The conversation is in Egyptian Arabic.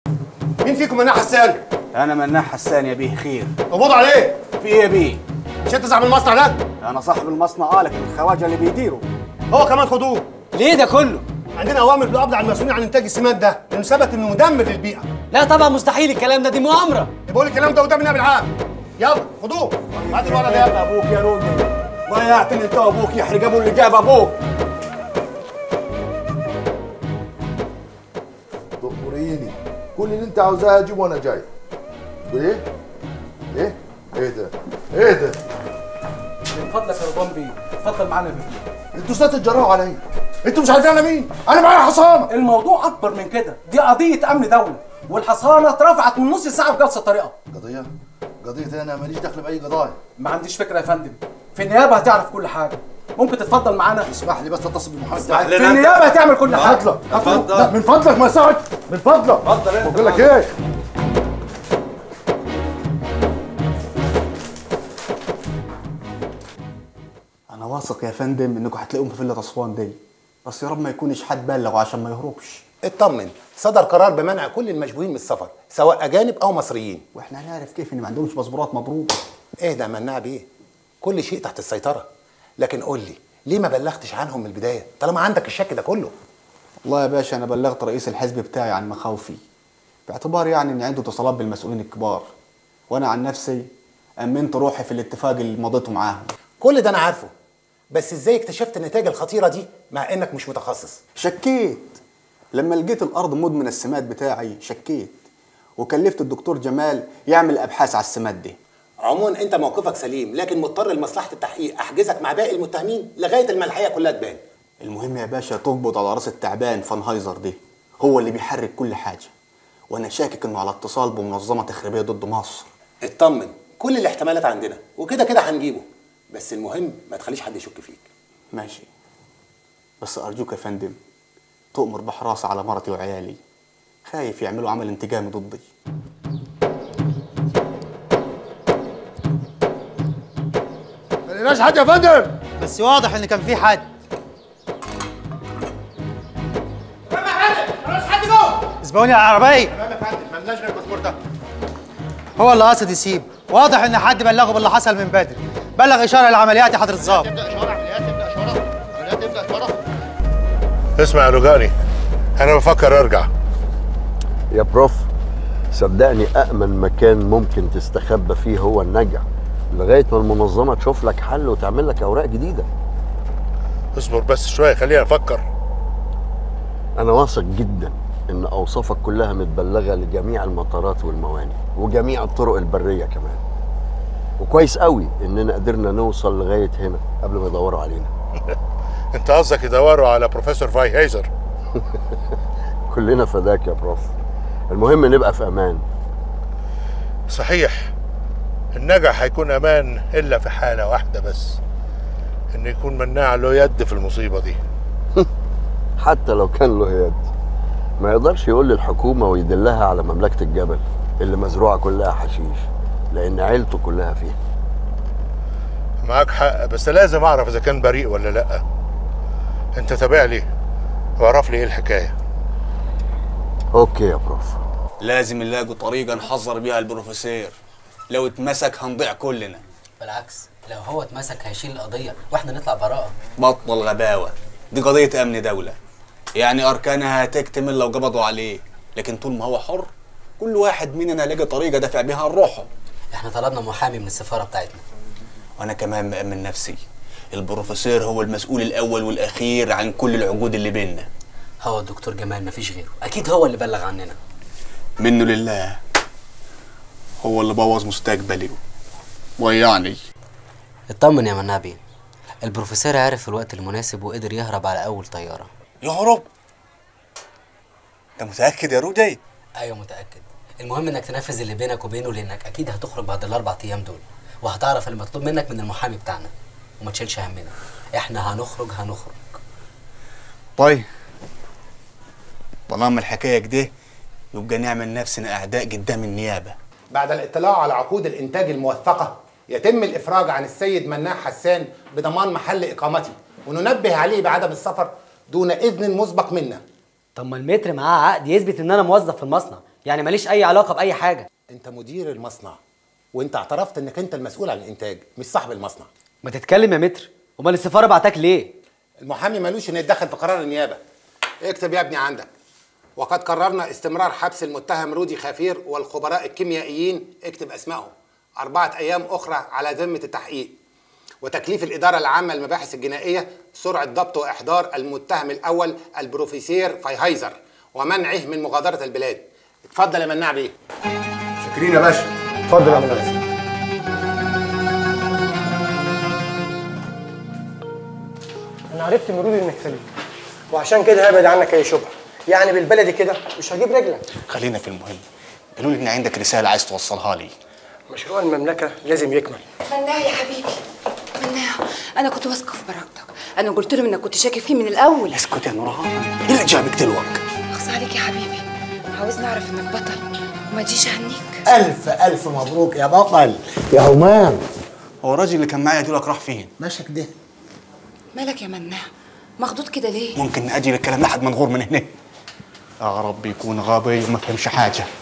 مين فيكم مناح حسان؟ انا مناح حسان يا بيه خير قبضوا عليه في ايه يا بيه مش انت صاحب المصنع ده؟ انا صاحب المصنع اه لكن الخواجه اللي بيديروا هو كمان خدوه ليه ده كله؟ عندنا اوامر بالقبض على المسؤولين عن انتاج السماد ده لانه ثبت انه مدمر للبيئه لا طبعا مستحيل الكلام ده دي مؤامره بقول الكلام ده قدام النائب العام يلا خدوه بعد الولد ده يلا ابوك يا رودي ضيعتني انت وابوك يحرق ابو اللي جاب ابوك تأمريني كل اللي انت عاوزاه اجيبه وانا جاي تقول ايه؟ ايه؟ ايه ده؟ ايه ده؟ من فضلك يا رضوان بيه اتفضل معانا يا بيه انتوا ازاي تتجرأوا عليا؟ انتوا مش عارفين انا مين؟ انا معايا حصانه الموضوع اكبر من كده دي قضيه امن دوله والحصانه اترفعت من نص ساعه في جلسه طريقه قضيه؟ قضيه انا ماليش دخل باي قضايا ما عنديش فكره يا فندم في النيابه هتعرف كل حاجه ممكن تتفضل معانا اسمح لي بس اتصل بالمحامي في النيابه هتعمل كل حاجه فضلك اتفضل لا من فضلك ما ساعد من فضلك اتفضل انت بقول لك ايه؟ انا واثق يا فندم انكم هتلاقوهم في فيلا اسوان دي بس يا رب ما يكونش حد بلغ عشان ما يهربش اطمن صدر قرار بمنع كل المشبوهين من السفر سواء اجانب او مصريين واحنا هنعرف كيف ان ما عندهمش باسبورات مضروبه اهدى مناع بيه كل شيء تحت السيطره لكن قول لي ليه ما بلغتش عنهم من البدايه طالما عندك الشك ده كله والله يا باشا انا بلغت رئيس الحزب بتاعي عن مخاوفي باعتبار يعني ان عنده اتصالات بالمسؤولين الكبار وانا عن نفسي امنت روحي في الاتفاق اللي مضيته معاهم كل ده انا عارفه بس ازاي اكتشفت النتائج الخطيره دي مع انك مش متخصص شكيت لما لقيت الارض مدمن السماد بتاعي شكيت وكلفت الدكتور جمال يعمل ابحاث على السماد دي عموما انت موقفك سليم لكن مضطر لمصلحه التحقيق احجزك مع باقي المتهمين لغايه الملحيه كلها تبان المهم يا باشا تقبض على راس التعبان فانهايزر دي هو اللي بيحرك كل حاجه وانا شاكك انه على اتصال بمنظمه تخريبيه ضد مصر اطمن كل الاحتمالات عندنا وكده كده هنجيبه بس المهم ما تخليش حد يشك فيك ماشي بس ارجوك يا فندم تؤمر بحراسه على مرتي وعيالي خايف يعملوا عمل انتقامي ضدي ما لقيناش حد يا فندم بس واضح ان كان في حد اسبقوني على العربية هو اللي قاصد يسيب واضح ان حد بلغه باللي حصل من بدري بلغ اشاره للعمليات يا حضره الظابط اسمع يا رجاني انا بفكر ارجع يا بروف صدقني أأمن مكان ممكن تستخبى فيه هو النجع لغاية ما المنظمة تشوف لك حل وتعمل لك أوراق جديدة اصبر بس شويه خليني افكر أنا واثق جدا إن أوصافك كلها متبلغة لجميع المطارات والموانئ وجميع الطرق البرية كمان وكويس قوي إننا قدرنا نوصل لغاية هنا قبل ما يدوروا علينا انت قصدك يدوروا على بروفيسور فاي هيزر كلنا فداك يا بروف المهم نبقى في أمان صحيح النجح هيكون امان الا في حاله واحده بس ان يكون مناع له يد في المصيبه دي حتى لو كان له يد ما يقدرش يقول للحكومة ويدلها على مملكة الجبل اللي مزروعة كلها حشيش لأن عيلته كلها فيها معاك حق بس لازم اعرف اذا كان بريء ولا لا انت تابع لي واعرف لي ايه الحكايه أوكي يا بروف لازم نلاقوا طريقه نحذر بيها البروفيسور لو اتمسك هنضيع كلنا بالعكس لو هو اتمسك هيشيل القضيه واحنا نطلع براءه بطل غباوه دي قضيه امن دوله يعني اركانها هتكتمل لو قبضوا عليه لكن طول ما هو حر كل واحد مننا لقى طريقه دافع بيها عن روحه احنا طلبنا محامي من السفاره بتاعتنا وانا كمان مأمن نفسي البروفيسور هو المسؤول الاول والاخير عن كل العقود اللي بيننا هو الدكتور جمال مفيش غيره اكيد هو اللي بلغ عننا منه لله هو اللي بوظ مستقبلي ضيعني اطمن يا منابي البروفيسور عرف في الوقت المناسب وقدر يهرب على اول طياره يهرب انت متاكد يا رودي ايوه متاكد المهم انك تنفذ اللي بينك وبينه لانك اكيد هتخرج بعد الاربع ايام دول وهتعرف المطلوب منك من المحامي بتاعنا وما تشيلش همنا احنا هنخرج هنخرج طيب طالما الحكايه كده يبقى نعمل نفسنا اعداء قدام النيابه بعد الاطلاع على عقود الانتاج الموثقه يتم الافراج عن السيد مناح حسان بضمان محل اقامته وننبه عليه بعدم السفر دون اذن مسبق منا طب ما المتر معاه عقد يثبت ان انا موظف في المصنع يعني ماليش اي علاقه باي حاجه انت مدير المصنع وانت اعترفت انك انت المسؤول عن الانتاج مش صاحب المصنع ما تتكلم يا متر امال السفاره بعتك ليه المحامي ملوش انه يتدخل في قرار النيابه اكتب يا ابني عندك وقد قررنا استمرار حبس المتهم رودي خفير والخبراء الكيميائيين اكتب اسمائهم أربعة أيام أخرى على ذمة التحقيق وتكليف الإدارة العامة للمباحث الجنائية سرعة ضبط وإحضار المتهم الأول البروفيسير فايهايزر ومنعه من مغادرة البلاد اتفضل يا مناع بيه شاكرين يا باشا اتفضل يا مناع انا عرفت من رودي انك سليم وعشان كده هبعد عنك اي شبهه يعني بالبلدي كده مش هجيب رجلك خلينا في المهم قالوا لي ان عندك رساله عايز توصلها لي مشروع المملكه لازم يكمل مناع يا حبيبي مناع انا كنت واثقه في براءتك انا قلت لهم انك كنت شاكك فيه من الاول اسكت يا نورهان ايه اللي جابك دلوقتي اخص عليك يا حبيبي عاوزني اعرف انك بطل وما تجيش اهنيك ألف ألف مبروك يا بطل يا همام هو الراجل اللي كان معايا دلوقتي راح فين ماشي كده مالك يا مناع مخضوض كده ليه ممكن نأجل الكلام لحد ما نغور من هنا يا رب يكون غبي وما فهمش حاجه